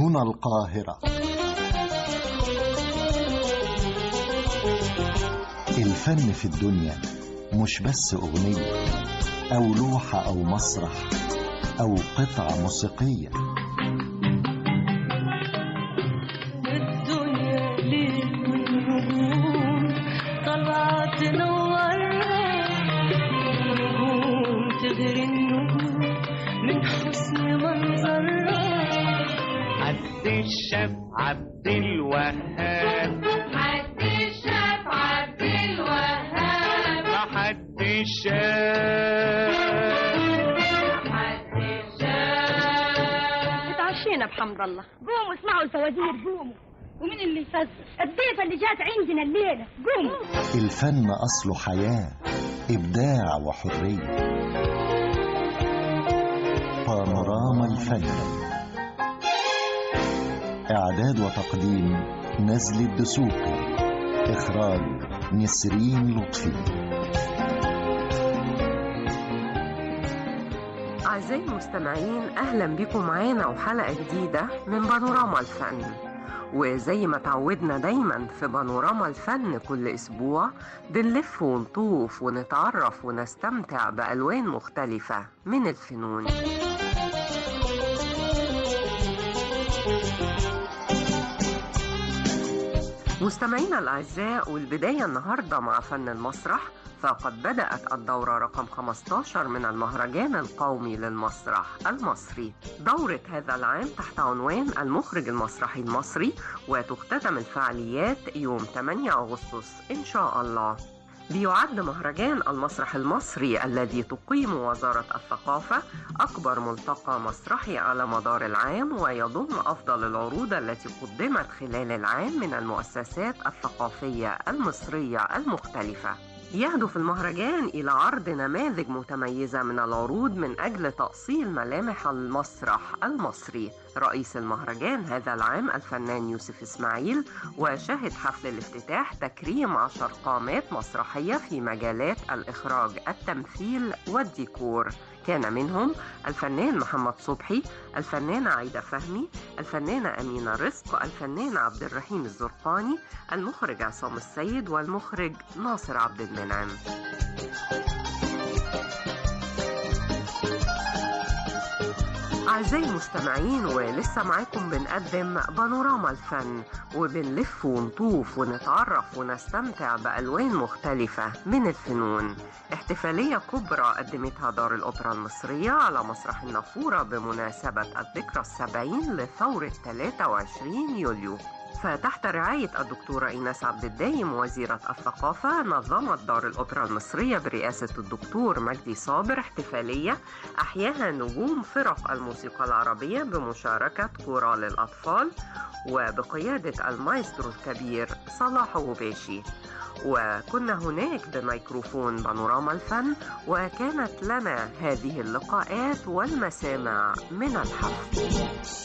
هنا القاهرة الفن في الدنيا مش بس أغنية أو لوحة أو مسرح أو قطعة موسيقية الدنيا ليل والنجوم طالعة تنورها النجوم تغري النجوم من حسن منظرها عبد الشاف عبد الوهاب حد الشاف عبد الوهاب حد الشاف حد الشاف اتعشينا بحمد الله قوموا اسمعوا الفوازير قوموا ومين اللي يفزر الضيفة اللي جات عندنا الليلة قوموا الفن أصله حياة إبداع وحرية بانوراما الفن إعداد وتقديم نزل الدسوقي إخراج نسرين لطفي أعزائي المستمعين أهلا بكم معانا وحلقة جديدة من بانوراما الفن وزي ما تعودنا دايما في بانوراما الفن كل أسبوع بنلف ونطوف ونتعرف ونستمتع بألوان مختلفة من الفنون مستمعينا الأعزاء والبداية النهاردة مع فن المسرح فقد بدأت الدورة رقم 15 من المهرجان القومي للمسرح المصري دورة هذا العام تحت عنوان المخرج المسرحي المصري وتختتم الفعاليات يوم 8 أغسطس إن شاء الله بيعد مهرجان المسرح المصري الذي تقيم وزارة الثقافة أكبر ملتقى مسرحي على مدار العام ويضم أفضل العروض التي قدمت خلال العام من المؤسسات الثقافية المصرية المختلفة يهدف المهرجان إلى عرض نماذج متميزة من العروض من أجل تأصيل ملامح المسرح المصري رئيس المهرجان هذا العام الفنان يوسف إسماعيل وشهد حفل الافتتاح تكريم عشر قامات مسرحية في مجالات الإخراج التمثيل والديكور كان منهم الفنان محمد صبحي الفنانة عايدة فهمي الفنانة أمينة رزق الفنان عبد الرحيم الزرقاني المخرج عصام السيد والمخرج ناصر عبد المنعم أعزائي المستمعين ولسه معاكم بنقدم بانوراما الفن وبنلف ونطوف ونتعرف ونستمتع بألوان مختلفة من الفنون احتفالية كبرى قدمتها دار الأوبرا المصرية على مسرح النافورة بمناسبة الذكرى السبعين لثورة 23 يوليو فتحت رعاية الدكتورة إيناس عبد الدايم وزيرة الثقافة نظمت دار الأوبرا المصرية برئاسة الدكتور مجدي صابر احتفالية أحياها نجوم فرق الموسيقى العربية بمشاركة كورال الأطفال وبقيادة المايسترو الكبير صلاح غباشي وكنا هناك بميكروفون بانوراما الفن وكانت لنا هذه اللقاءات والمسامع من الحفل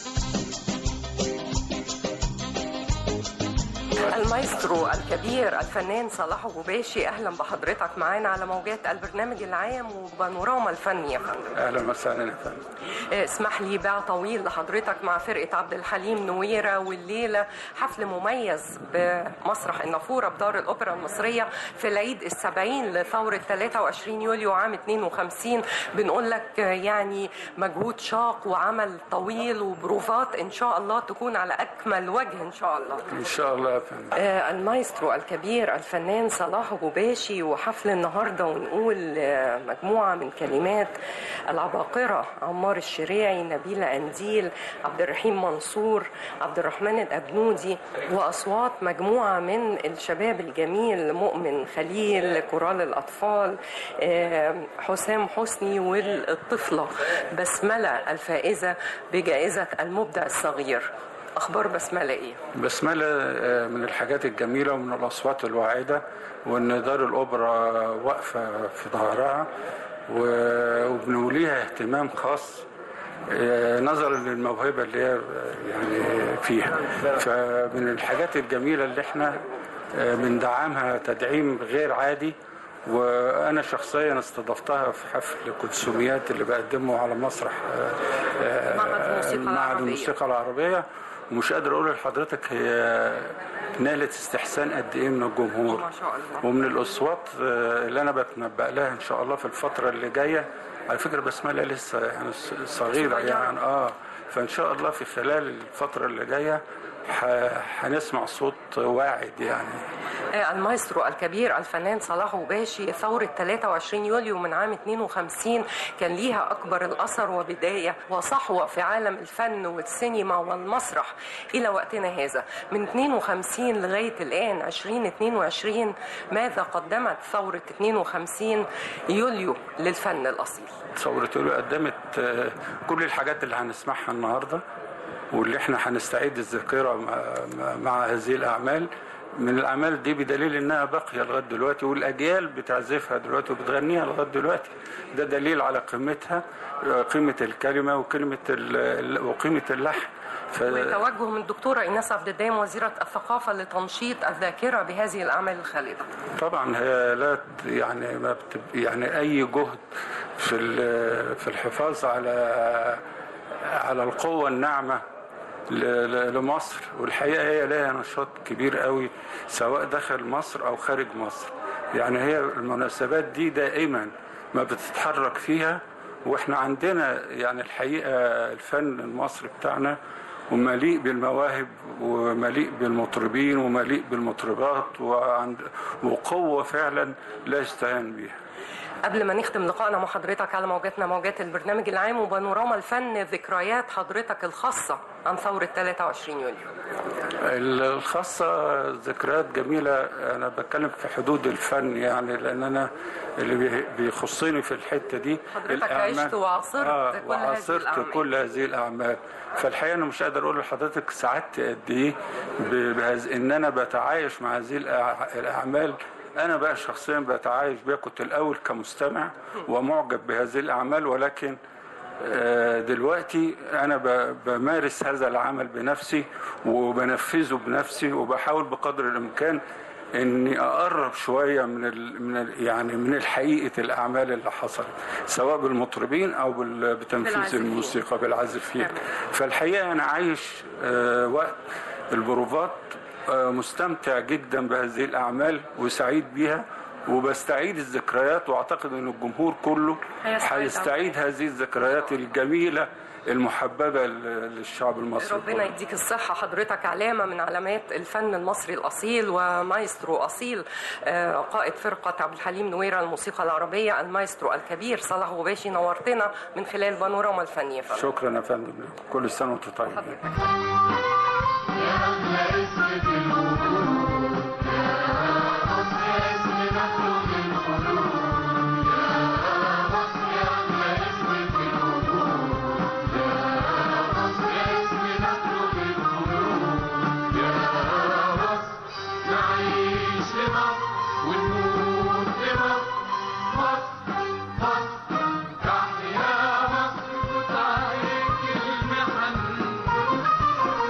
المايسترو الكبير الفنان صلاح غباشي اهلا بحضرتك معانا على موجات البرنامج العام وبانوراما الفن يا فندم اهلا وسهلا يا فندم آه، اسمح لي باع طويل لحضرتك مع فرقه عبد الحليم نويره والليله حفل مميز بمسرح النافوره بدار الاوبرا المصريه في العيد السبعين لثوره 23 يوليو عام 52 بنقول لك آه، يعني مجهود شاق وعمل طويل وبروفات ان شاء الله تكون على اكمل وجه ان شاء الله ان شاء الله يا فندم آه، المايسترو الكبير الفنان صلاح غباشي وحفل النهارده ونقول آه، مجموعه من كلمات العباقره عمار الشريعي نبيله انديل عبد الرحيم منصور عبد الرحمن الابنودي واصوات مجموعه من الشباب الجميل مؤمن خليل كورال الاطفال آه، حسام حسني والطفله بسمله الفائزه بجائزه المبدع الصغير اخبار بسمله ايه بسملة آه، من الحاجات الجميلة ومن الأصوات الواعدة وإن دار الأوبرا واقفة في ظهرها و- وبنوليها اهتمام خاص آه، نظرا للموهبة اللي هي آه، يعني فيها فمن الحاجات الجميلة اللي احنا آه، بندعمها تدعيم غير عادي وانا شخصيا استضفتها في حفل كلثوميات اللي بقدمه على مسرح آه، آه، معهد الموسيقى معهد العربية. الموسيقى العربيه ومش قادر اقول لحضرتك هي نالت استحسان قد ايه من الجمهور ما شاء الله ومن الاصوات آه، اللي انا بتنبأ لها ان شاء الله في الفتره اللي جايه على فكره بسمله لسه يعني ص- صغيره صغيرة. يعني اه فان شاء الله في خلال الفتره اللي جايه ح- هنسمع صوت واعد يعني آه، المايسترو الكبير الفنان صلاح وباشي ثورة 23 يوليو من عام 52 كان ليها أكبر الأثر وبداية وصحوة في عالم الفن والسينما والمسرح إلى وقتنا هذا من 52 لغاية الآن 2022 ماذا قدمت ثورة 52 يوليو للفن الأصيل ثورة يوليو قدمت آه، كل الحاجات اللي هنسمعها النهارده واللي احنا هنستعيد الذاكره مع, مع- مع هذه الاعمال من الاعمال دي بدليل انها باقيه لغايه دلوقتي والاجيال بتعزفها دلوقتي وبتغنيها لغايه دلوقتي ده دليل على قيمتها آه، قيمه الكلمه وكلمه ال- ال- وقيمه اللحن ف... وتوجه من الدكتورة إيناس عبد الدايم وزيرة الثقافة لتنشيط الذاكرة بهذه الأعمال الخالدة طبعا هي لا ت- يعني ما بتب يعني اي جهد في ال- في الحفاظ على على القوه الناعمه ل- ل- لمصر والحقيقه هي لها نشاط كبير قوي سواء داخل مصر او خارج مصر يعني هي المناسبات دي دائما ما بتتحرك فيها واحنا عندنا يعني الحقيقه الفن المصري بتاعنا ومليء بالمواهب ومليء بالمطربين ومليء بالمطربات وعند وقوة فعلا لا يستهان بها قبل ما نختم لقائنا مع حضرتك على موجاتنا موجات البرنامج العام وبانوراما الفن ذكريات حضرتك الخاصة عن ثورة 23 يوليو الخاصة ذكريات جميلة أنا بتكلم في حدود الفن يعني لأن أنا اللي بي- بيخصني في الحتة دي حضرتك عشت وعاصرت آه كل هذه وعاصرت الأعمال. كل هذه الأعمال فالحقيقة أنا مش قادر أقول لحضرتك سعادتي قد إيه ب- بهذ إن أنا بتعايش مع هذه الأع- الأعمال أنا بقى شخصيا بتعايش بيها كنت الأول كمستمع ومعجب بهذه الأعمال ولكن آه، دلوقتي انا ب- بمارس هذا العمل بنفسي وبنفذه بنفسي وبحاول بقدر الامكان اني اقرب شويه من ال من ال يعني من الحقيقه الاعمال اللي حصلت سواء بالمطربين او بال- بتنفيذ بالعازفين. الموسيقى بالعازفين فالحقيقه انا عايش آه، وقت البروفات آه، مستمتع جدا بهذه الاعمال وسعيد بيها وبستعيد الذكريات واعتقد ان الجمهور كله هيستعيد هيستعيد هذه الذكريات الجميله المحببه ل- للشعب المصري ربنا كله. يديك الصحة حضرتك علامة من علامات الفن المصري الأصيل ومايسترو أصيل آه، قائد فرقة عبد الحليم نويرة الموسيقى العربية المايسترو الكبير صلاح غباشي نورتنا من خلال بانوراما الفنية فندم. شكرا يا فندم كل سنه وانتم طيبين تحيا مصر وتعيش المحن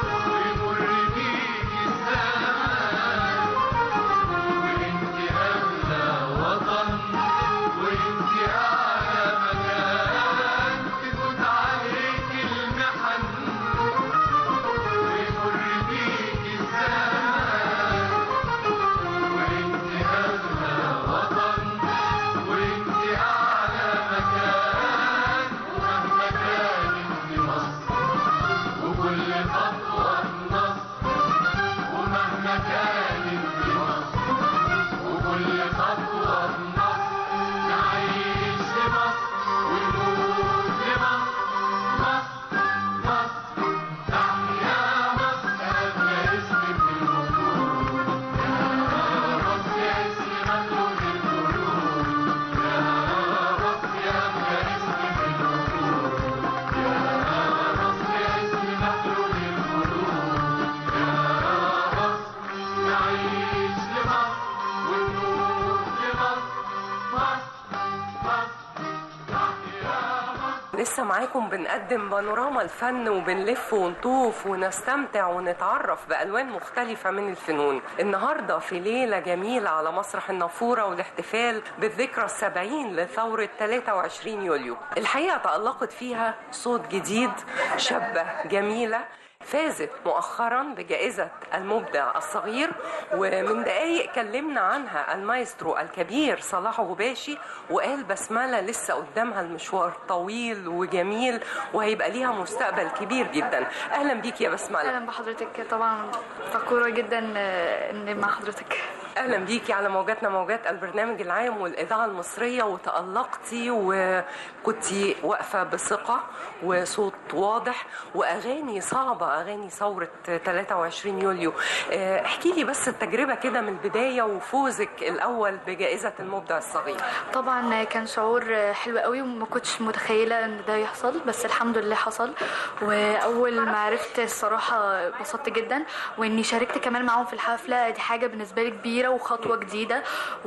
لسه معاكم بنقدم بانوراما الفن وبنلف ونطوف ونستمتع ونتعرف بألوان مختلفة من الفنون النهاردة في ليلة جميلة على مسرح النافورة والاحتفال بالذكرى السبعين لثورة 23 يوليو الحقيقة تألقت فيها صوت جديد شابة جميلة فازت مؤخرا بجائزة المبدع الصغير ومن دقايق كلمنا عنها المايسترو الكبير صلاح غباشي وقال بسملة لسه قدامها المشوار طويل وجميل وهيبقى ليها مستقبل كبير جدا أهلا بيك يا بسملة اهلا بحضرتك طبعا فخوره جدا آه، اني مع حضرتك اهلا بيكي على موجاتنا موجات البرنامج العام والاذاعه المصريه وتالقتي وكنتي واقفه بثقه وصوت واضح واغاني صعبه اغاني ثوره 23 يوليو آه، احكي لي بس التجربه كده من البدايه وفوزك الاول بجائزه المبدع الصغير طبعا كان شعور حلو قوي وما كنتش متخيله ان ده يحصل بس الحمد لله حصل واول ما عرفت الصراحه انبسطت جدا واني شاركت كمان معاهم في الحفله دي حاجه بالنسبه لي كبيره وخطوه جديده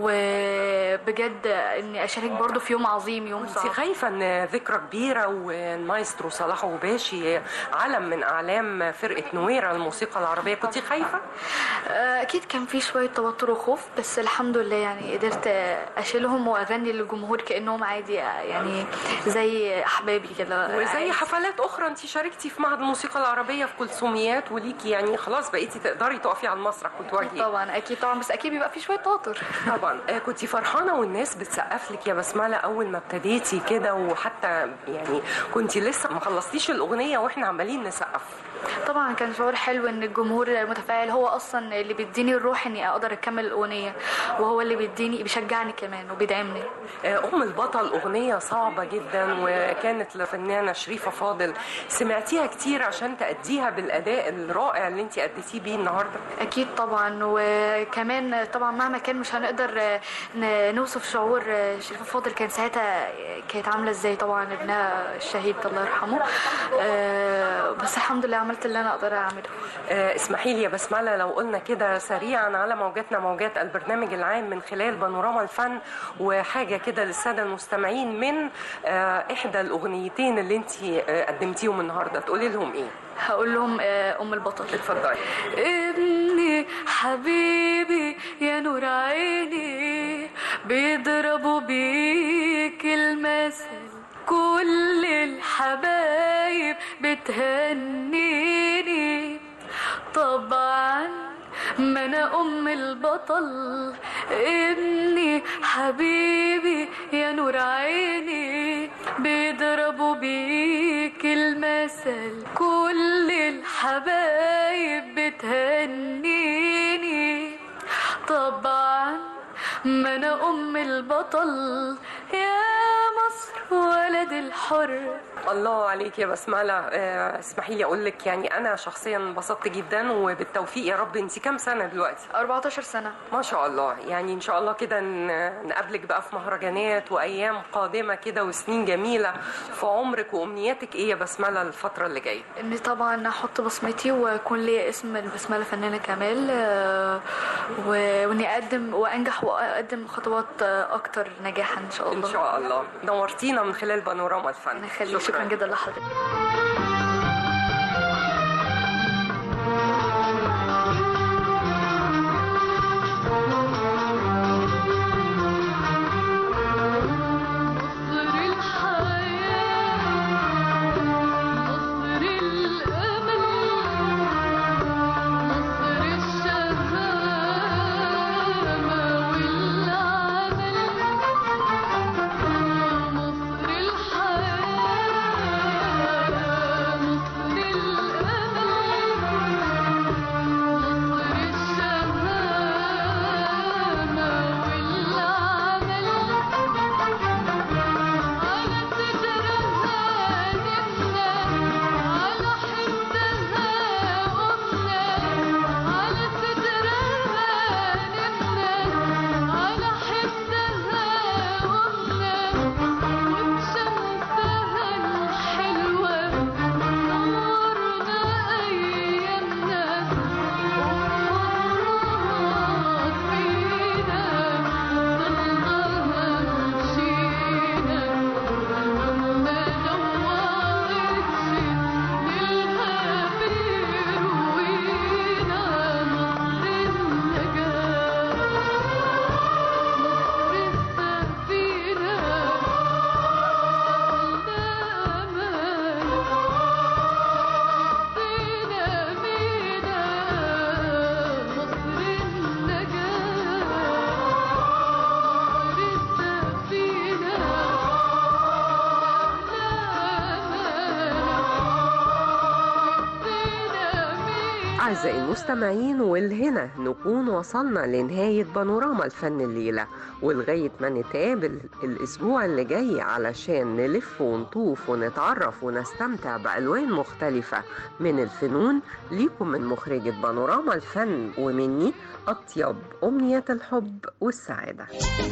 وبجد اني اشارك برضو في يوم عظيم يوم انت صعب خايفه ان ذكرى كبيره والمايسترو صلاح غباشي علم من اعلام فرقه نويره الموسيقى العربيه كنت خايفه آه، اكيد كان في شويه توتر وخوف بس الحمد لله يعني قدرت اشيلهم واغني للجمهور كانهم عادي يعني زي احبابي كده وزي حفلات اخرى انت شاركتي في معهد الموسيقى العربيه في كلثوميات وليكي يعني خلاص بقيتي تقدري تقفي على المسرح وتواجهي طبعا اكيد طبعا بس اكيد بيبقى في شويه توتر طبعا آه، كنت فرحانه والناس بتسقف لك يا بسمله اول ما ابتديتي كده وحتى يعني كنت لسه ما خلصتيش الاغنيه واحنا عمالين نسقف طبعا كان شعور حلو ان الجمهور متفاعل هو اصلا اللي بيديني الروح اني اقدر اكمل الاغنيه وهو اللي بيديني بيشجعني كمان وبيدعمني آه، ام البطل اغنيه صعبه جدا وكانت لفنانه شريفه فاضل سمعتيها كتير عشان تاديها بالاداء الرائع اللي انت اديتيه بيه النهارده اكيد طبعا وكمان طبعا مهما كان مش هنقدر آه، ن- نوصف شعور آه، شريفه فاضل كان ساعتها كانت عامله ازاي طبعا ابنها الشهيد الله يرحمه آه، بس الحمد لله عملت اللي انا اقدر اعمله آه، اسمحي لي يا بسمله لو قلنا كده سريعا على موجاتنا موجات البرنامج العام من خلال بانوراما الفن وحاجه كده للساده المستمعين من آه، احدى الاغنيتين اللي انت قدمتيهم النهارده تقولي لهم ايه هقول لهم آه، ام البطل اتفضلي ابني حبيبي يا نور عيني بيضربوا بيك المثل كل الحبايب بتهنيني طبعا ما انا ام البطل ابني حبيبي يا نور عيني بيضربوا بيك المثل كل الحبايب بتهنيني طبعا ما انا ام البطل يا مصر ولد الحر الله عليك يا بسمله آه، اسمحي لي اقول لك يعني انا شخصيا انبسطت جدا وبالتوفيق يا رب انت كام سنه دلوقتي 14 سنه ما شاء الله يعني ان شاء الله كده ن- نقابلك بقى في مهرجانات وايام قادمه كده وسنين جميله في عمرك وامنياتك ايه يا بسمله الفتره اللي جايه اني طبعا احط بصمتي ويكون لي اسم البسمله فنانه كمال آه، و- واني اقدم وانجح واقدم خطوات آه، اكتر نجاحا ان شاء ان الله شاء الله نورتينا من خلال بانوراما الفن انا خلي شكرا جدا لحضرتك نصر الحياة نصر الأمل نصر الشهامة والعمل نصر الحياة أعزائي المستمعين والهنا نكون وصلنا لنهاية بانوراما الفن الليلة ولغاية ما نتقابل الأسبوع اللي جاي علشان نلف ونطوف ونتعرف ونستمتع بألوان مختلفة من الفنون ليكم من مخرجة بانوراما الفن ومني أطيب أمنيات الحب والسعادة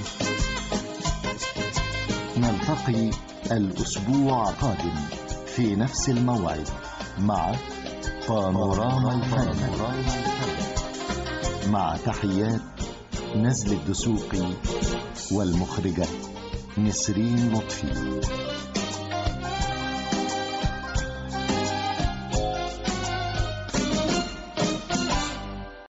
نلتقي الأسبوع القادم في نفس الموعد مع بانوراما الفن مع تحيات نزل الدسوقي والمخرجة نسرين لطفي